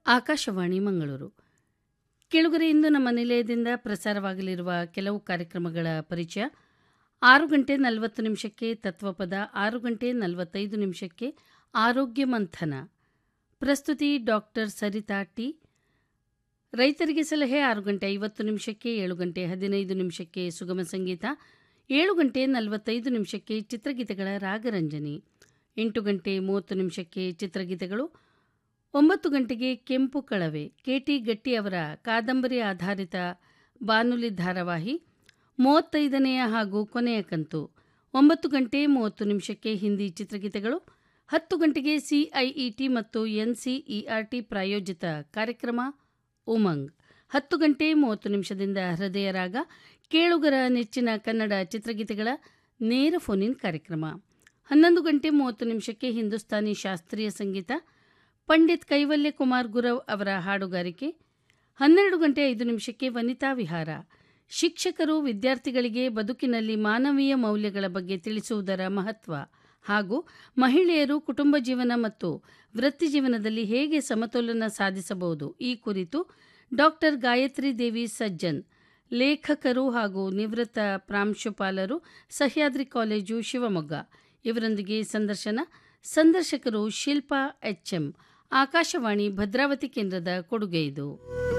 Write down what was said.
ಆಕಾಶವಾಣಿ ಮಂಗಳೂರು ಕೆಳಗರೆ ಇಂದು ನಮ್ಮ ನಿಲಯದಿಂದ ಪ್ರಸಾರವಾಗಲಿರುವ ಕೆಲವು ಕಾರ್ಯಕ್ರಮಗಳ ಪರಿಚಯ ಆರು ಗಂಟೆ ನಲವತ್ತು ನಿಮಿಷಕ್ಕೆ ತತ್ವಪದ ಆರು ಗಂಟೆ ನಲವತ್ತೈದು ನಿಮಿಷಕ್ಕೆ ಆರೋಗ್ಯ ಮಂಥನ ಪ್ರಸ್ತುತಿ ಡಾಕ್ಟರ್ ಸರಿತಾ ಟಿ ರೈತರಿಗೆ ಸಲಹೆ ಆರು ಗಂಟೆ ಐವತ್ತು ನಿಮಿಷಕ್ಕೆ ಏಳು ಗಂಟೆ ಹದಿನೈದು ನಿಮಿಷಕ್ಕೆ ಸುಗಮ ಸಂಗೀತ ಏಳು ಗಂಟೆ ನಲವತ್ತೈದು ನಿಮಿಷಕ್ಕೆ ಚಿತ್ರಗೀತೆಗಳ ರಾಗರಂಜನಿ ಎಂಟು ಗಂಟೆ ಮೂವತ್ತು ನಿಮಿಷಕ್ಕೆ ಚಿತ್ರಗೀತೆಗಳು ಒಂಬತ್ತು ಗಂಟೆಗೆ ಕೆಂಪು ಕಳವೆ ಕೆಟಿ ಗಟ್ಟಿ ಅವರ ಕಾದಂಬರಿ ಆಧಾರಿತ ಬಾನುಲಿ ಧಾರಾವಾಹಿ ಮೂವತ್ತೈದನೆಯ ಹಾಗೂ ಕೊನೆಯ ಕಂತು ಒಂಬತ್ತು ಗಂಟೆ ಮೂವತ್ತು ನಿಮಿಷಕ್ಕೆ ಹಿಂದಿ ಚಿತ್ರಗೀತೆಗಳು ಹತ್ತು ಗಂಟೆಗೆ ಸಿಐಇಟಿ ಮತ್ತು ಎನ್ಸಿಇಆರ್ಟಿ ಪ್ರಾಯೋಜಿತ ಕಾರ್ಯಕ್ರಮ ಉಮಂಗ್ ಹತ್ತು ಗಂಟೆ ಮೂವತ್ತು ನಿಮಿಷದಿಂದ ಹೃದಯ ರಾಗ ಕೇಳುಗರ ನೆಚ್ಚಿನ ಕನ್ನಡ ಚಿತ್ರಗೀತೆಗಳ ನೇರ ಫೋನಿನ್ ಕಾರ್ಯಕ್ರಮ ಹನ್ನೊಂದು ಗಂಟೆ ಮೂವತ್ತು ನಿಮಿಷಕ್ಕೆ ಹಿಂದೂಸ್ತಾನಿ ಶಾಸ್ತ್ರೀಯ ಸಂಗೀತ ಪಂಡಿತ್ ಕೈವಲ್ಯ ಕುಮಾರ್ ಗುರವ್ ಅವರ ಹಾಡುಗಾರಿಕೆ ಹನ್ನೆರಡು ಗಂಟೆ ಐದು ನಿಮಿಷಕ್ಕೆ ವನಿತಾ ವಿಹಾರ ಶಿಕ್ಷಕರು ವಿದ್ಯಾರ್ಥಿಗಳಿಗೆ ಬದುಕಿನಲ್ಲಿ ಮಾನವೀಯ ಮೌಲ್ಯಗಳ ಬಗ್ಗೆ ತಿಳಿಸುವುದರ ಮಹತ್ವ ಹಾಗೂ ಮಹಿಳೆಯರು ಕುಟುಂಬ ಜೀವನ ಮತ್ತು ವೃತ್ತಿ ಜೀವನದಲ್ಲಿ ಹೇಗೆ ಸಮತೋಲನ ಸಾಧಿಸಬಹುದು ಈ ಕುರಿತು ಡಾಕ್ಟರ್ ಗಾಯತ್ರಿ ದೇವಿ ಸಜ್ಜನ್ ಲೇಖಕರು ಹಾಗೂ ನಿವೃತ್ತ ಪ್ರಾಂಶುಪಾಲರು ಸಹ್ಯಾದ್ರಿ ಕಾಲೇಜು ಶಿವಮೊಗ್ಗ ಇವರೊಂದಿಗೆ ಸಂದರ್ಶನ ಸಂದರ್ಶಕರು ಶಿಲ್ಪಾ ಎಚ್ಎಂ ಆಕಾಶವಾಣಿ ಭದ್ರಾವತಿ ಕೇಂದ್ರದ ಕೊಡುಗೆ ಇದು